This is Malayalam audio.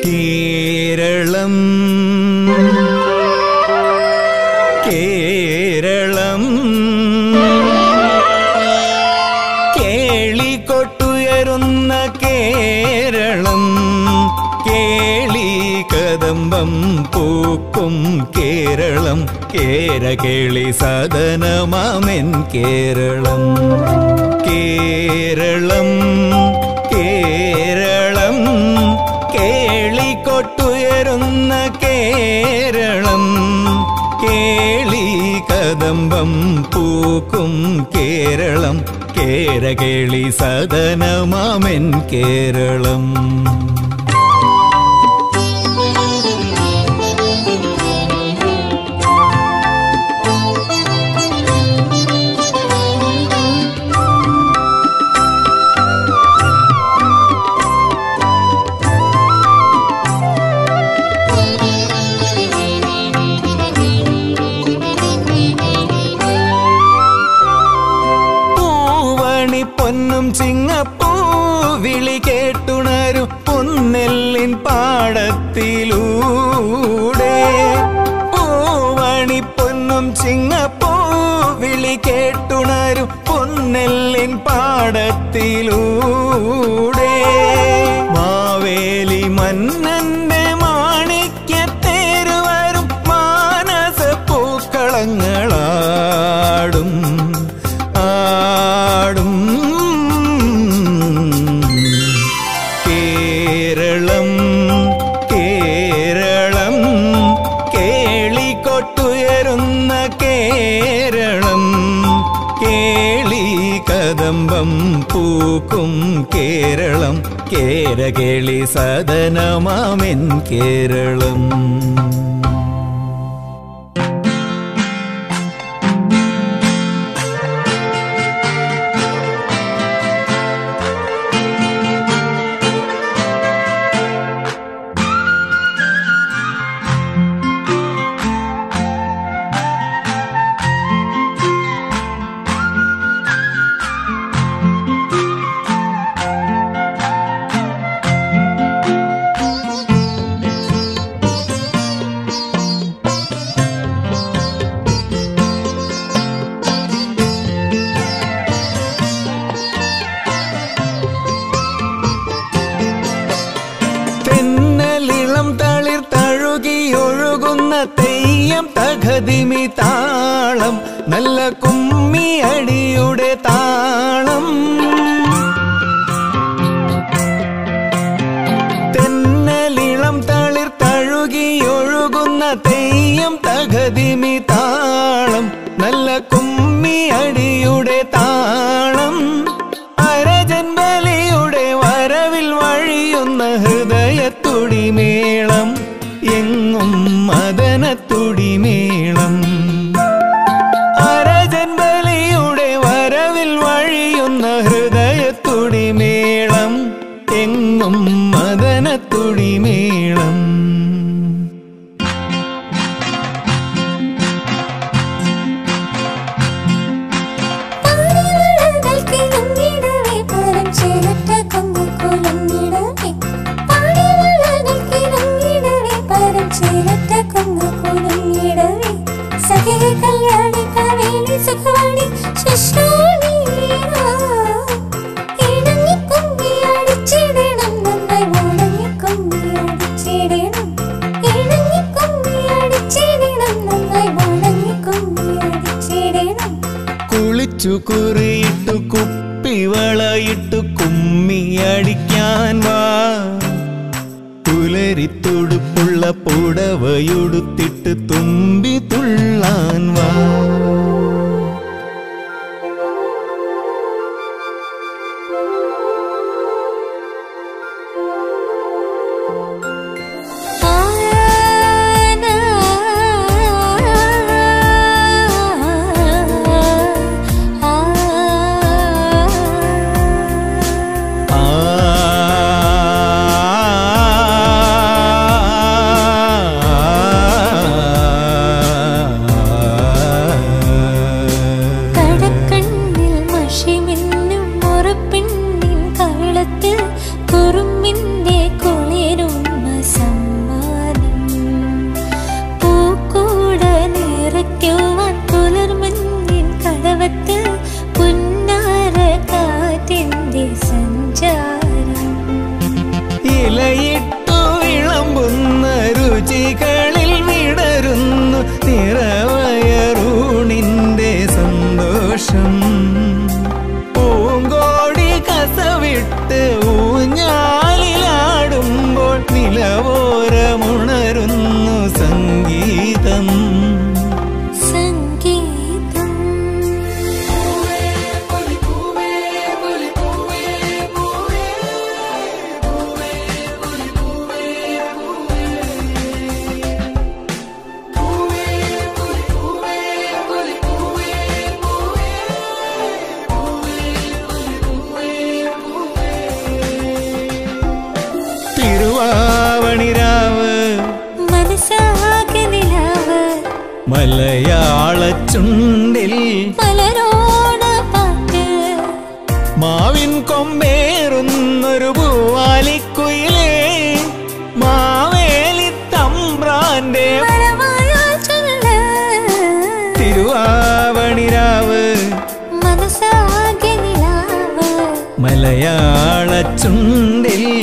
കേരളം കേരളം കേളികൊട്ടുയരുന്ന കേരളം കേളി കദംബം പൂക്കും കേരളം കേരകേളി സദനമാമെൻ കേരളം കേരളം കേരളം കേളികൊട്ടുയരുന്ന കേരളം കേളി കദംബം പൂക്കും കേരളം കേരകേളി സദനമാമെൻ കേരളം പൂവണി പൊന്നും ചിങ്ങപ്പൂ വിളി കേട്ടുണരും പൊന്നെല്ലിൻ പാടത്തിലൂടെ പൂവണി പൊന്നും ചിങ്ങപ്പൂ വിളി കേട്ടുണരും പൊന്നെല്ലിൻ പാടത്തിലൂടെ മാവേലി മന്നന്റെ മാണിക്യത്തേരുവരും മാനസ പൂക്കളങ്ങളാടും ആടും കേരളം കേരളം കേളികൊട്ടുയരുന്ന കേരളം കേളി കദംബം പൂക്കും കേരളം കേരകേളി സദനമാമെൻ കേരളം തെന്നലിളം തളിർ തഴുകിയൊഴുകുന്ന തെയ്യം തകതിമി താളം നല്ല കുമ്മി അടിയുടെ താളം തെന്നലിളം തളിർ തഴുകിയൊഴുകുന്ന തെയ്യം തകതിമി താളം നല്ല കുമ്മി അടിയുടെ താളം അരജൻബലിയുടെ വരവിൽ വഴിയുന്ന ഹൃദയത്തുടിമേളം എങ്ങും മദനത്തുടിമേളം അരജൻബലിയുടെ വരവിൽ വഴിയുന്ന ഹൃദയത്തുടിമേളം എങ്ങും മദനത്തുടിമേളം പാടിവളകൾ കിളങ്ങിടവേ പരം ചേരട്ട കൊമ്പു കുലങ്ങിടവേ പാടിവളകൾ കിളങ്ങിടവേ പരം ചേരട്ട കൊമ്പു കുലങ്ങിടവേ സഖേ കല്യാണി കവേലി സുഖവാണി ശിശോണി ഇണങ്ങി കുമ്പി അടിച്ചിടണം നന്നായി ഉണങ്ങി കുമ്പി അടിച്ചിടണം ഇണങ്ങി കുമ്പി അടിച്ചിടണം നന്നായി ഉണങ്ങി കുമ്പി അടിച്ചിടണം കുളിച്ചു കുറിയിട്ടു കുപ്പിവളയിട്ടു കുമ്മിയടിക്കാൻ വാ പുലരിത്തൊടുപ്പുള്ള പുടവയുടുത്തിട്ട് തുമ്പി തുള്ളാൻ വാ ആ കടക്കണ്ണിൽ മഷിമിന്നും മുറപ്പിണ്ണിൽ കവിളത്തിൽ കുറുമ്പിന്റെ കുളിരും നിലാവത്ത് പുന്നാര കാറ്റിന്റെ സഞ്ചാരം ഇലയിട്ടു വിളമ്പുന്ന രുചികളിൽ വിടരുന്നു നിറവയറൂണിന്റെ സന്തോഷം പൂങ്കോടി കസവിട്ട് ഊഞ്ഞാലിലാടുമ്പോൾ നിലവോരമുണരുന്നു സംഗീതം സംഗീതം തിരുവാവണിരാവ് മനസ്സാകെ നിലാവ് മലയാള ചുണ്ടിൽ മലരോണ പാട്ട് മാവിൻ കൊമ്പേറുന്നൊരു പൂവാലിക്കുയിലേ മാവേലി തമ്പ്രാന്റെ മഴവായാൽ ചൊല്ല് തിരുവാവണിരാവ് മനസ്സാകെ നിലാവ് മലയാള ചുണ്ടിൽ